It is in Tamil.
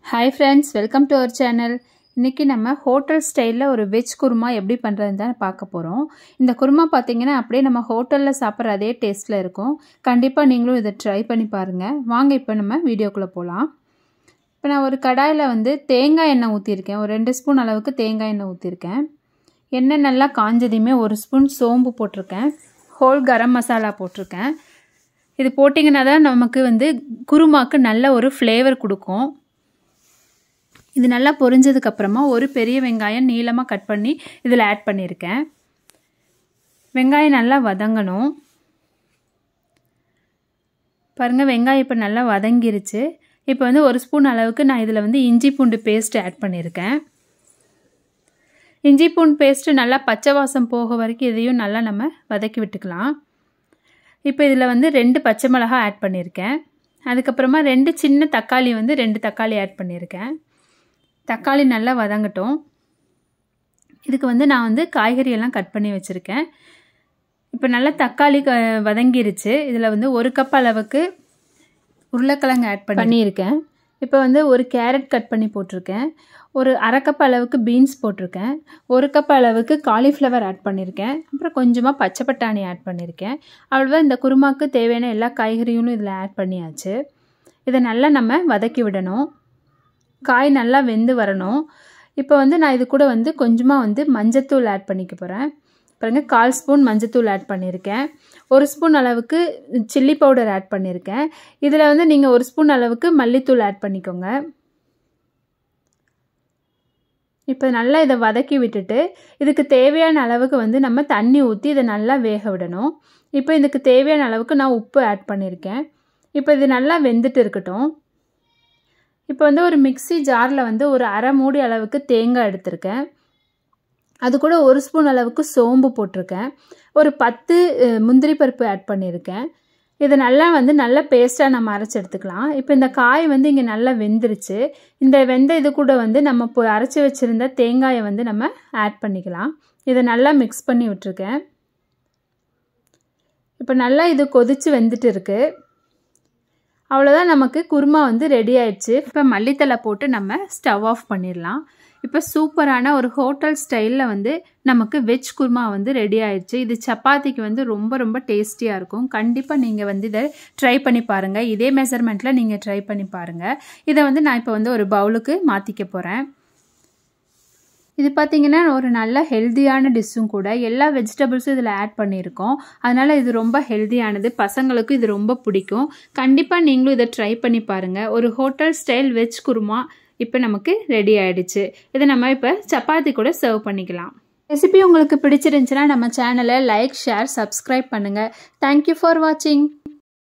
hi friends welcome to our channel இன்றைக்கி நம்ம ஹோட்டல் ஸ்டைலில் ஒரு வெஜ் குருமா எப்படி பண்ணுறதுன்னு தான் பார்க்க போகிறோம் இந்த குருமா பார்த்தீங்கன்னா அப்படியே நம்ம ஹோட்டலில் சாப்பிட்ற அதே டேஸ்ட்டில் இருக்கும் கண்டிப்பாக நீங்களும் இதை ட்ரை பண்ணி பாருங்கள் வாங்க இப்போ நம்ம வீடியோக்குள்ளே போகலாம் இப்போ நான் ஒரு கடாயில் வந்து தேங்காய் எண்ணெய் ஊற்றிருக்கேன் ஒரு ரெண்டு ஸ்பூன் அளவுக்கு தேங்காய் எண்ணெய் ஊற்றிருக்கேன் எண்ணெய் நல்லா காஞ்சதையுமே ஒரு ஸ்பூன் சோம்பு போட்டிருக்கேன் ஹோல் கரம் மசாலா போட்டிருக்கேன் இது போட்டிங்கன்னா தான் நமக்கு வந்து குருமாக்கு நல்ல ஒரு ஃப்ளேவர் கொடுக்கும் இது நல்லா பொரிஞ்சதுக்கப்புறமா ஒரு பெரிய வெங்காயம் நீளமாக கட் பண்ணி இதில் ஆட் பண்ணியிருக்கேன் வெங்காயம் நல்லா வதங்கணும் பாருங்கள் வெங்காயம் இப்போ நல்லா வதங்கிருச்சு இப்போ வந்து ஒரு ஸ்பூன் அளவுக்கு நான் இதில் வந்து இஞ்சி பூண்டு பேஸ்ட் ஆட் பண்ணியிருக்கேன் இஞ்சி பூண்டு பேஸ்ட்டு நல்லா பச்சை வாசம் போக வரைக்கும் இதையும் நல்லா நம்ம வதக்கி விட்டுக்கலாம் இப்போ இதில் வந்து ரெண்டு பச்சை மிளகா ஆட் பண்ணியிருக்கேன் அதுக்கப்புறமா ரெண்டு சின்ன தக்காளி வந்து ரெண்டு தக்காளி ஆட் பண்ணியிருக்கேன் தக்காளி நல்லா வதங்கட்டும் இதுக்கு வந்து நான் வந்து காய்கறியெல்லாம் கட் பண்ணி வச்சுருக்கேன் இப்போ நல்லா தக்காளி க வதங்கிருச்சு இதில் வந்து ஒரு கப் அளவுக்கு உருளைக்கிழங்கு ஆட் பண்ணி பண்ணியிருக்கேன் இப்போ வந்து ஒரு கேரட் கட் பண்ணி போட்டிருக்கேன் ஒரு அரை கப் அளவுக்கு பீன்ஸ் போட்டிருக்கேன் ஒரு கப் அளவுக்கு காலிஃப்ளவர் ஆட் பண்ணியிருக்கேன் அப்புறம் கொஞ்சமாக பச்சை பட்டாணி ஆட் பண்ணியிருக்கேன் அவ்வளோதான் இந்த குருமாக்கு தேவையான எல்லா காய்கறியும் இதில் ஆட் பண்ணியாச்சு இதை நல்லா நம்ம வதக்கி விடணும் காய் நல்லா வெந்து வரணும் இப்போ வந்து நான் இது கூட வந்து கொஞ்சமாக வந்து மஞ்சத்தூள் ஆட் பண்ணிக்க போகிறேன் பாருங்க கால் ஸ்பூன் மஞ்சத்தூள் ஆட் பண்ணியிருக்கேன் ஒரு ஸ்பூன் அளவுக்கு சில்லி பவுடர் ஆட் பண்ணியிருக்கேன் இதில் வந்து நீங்கள் ஒரு ஸ்பூன் அளவுக்கு மல்லித்தூள் ஆட் பண்ணிக்கோங்க இப்போ நல்லா இதை வதக்கி விட்டுட்டு இதுக்கு தேவையான அளவுக்கு வந்து நம்ம தண்ணி ஊற்றி இதை நல்லா வேக விடணும் இப்போ இதுக்கு தேவையான அளவுக்கு நான் உப்பு ஆட் பண்ணியிருக்கேன் இப்போ இது நல்லா வெந்துட்டு இருக்கட்டும் இப்போ வந்து ஒரு மிக்சி ஜாரில் வந்து ஒரு அரை மூடி அளவுக்கு தேங்காய் எடுத்திருக்கேன் அது கூட ஒரு ஸ்பூன் அளவுக்கு சோம்பு போட்டிருக்கேன் ஒரு பத்து முந்திரி பருப்பு ஆட் பண்ணியிருக்கேன் இதை நல்லா வந்து நல்லா பேஸ்ட்டாக நம்ம அரைச்சி எடுத்துக்கலாம் இப்போ இந்த காய் வந்து இங்கே நல்லா வெந்துருச்சு இந்த வெந்த இது கூட வந்து நம்ம இப்போ அரைச்சி வச்சுருந்த தேங்காயை வந்து நம்ம ஆட் பண்ணிக்கலாம் இதை நல்லா மிக்ஸ் பண்ணி விட்டுருக்கேன் இப்போ நல்லா இது கொதித்து வெந்துட்டு இருக்குது அவ்வளோதான் நமக்கு குருமா வந்து ரெடி ஆயிடுச்சு இப்போ மல்லித்தலை போட்டு நம்ம ஸ்டவ் ஆஃப் பண்ணிடலாம் இப்போ சூப்பரான ஒரு ஹோட்டல் ஸ்டைலில் வந்து நமக்கு வெஜ் குருமா வந்து ரெடி ஆயிடுச்சு இது சப்பாத்திக்கு வந்து ரொம்ப ரொம்ப டேஸ்டியாக இருக்கும் கண்டிப்பாக நீங்கள் வந்து இதை ட்ரை பண்ணி பாருங்கள் இதே மெஷர்மெண்ட்டில் நீங்கள் ட்ரை பண்ணி பாருங்கள் இதை வந்து நான் இப்போ வந்து ஒரு பவுலுக்கு மாற்றிக்க போகிறேன் இது பார்த்திங்கன்னா ஒரு நல்ல ஹெல்த்தியான டிஷ்ஷும் கூட எல்லா வெஜிடபிள்ஸும் இதில் ஆட் பண்ணியிருக்கோம் அதனால் இது ரொம்ப ஹெல்த்தியானது பசங்களுக்கும் இது ரொம்ப பிடிக்கும் கண்டிப்பாக நீங்களும் இதை ட்ரை பண்ணி பாருங்கள் ஒரு ஹோட்டல் ஸ்டைல் வெஜ் குருமா இப்போ நமக்கு ரெடி ஆகிடுச்சு இதை நம்ம இப்போ சப்பாத்தி கூட சர்வ் பண்ணிக்கலாம் ரெசிபி உங்களுக்கு பிடிச்சிருந்துச்சுன்னா நம்ம சேனலை லைக் ஷேர் சப்ஸ்கிரைப் பண்ணுங்கள் தேங்க்யூ ஃபார் வாட்சிங்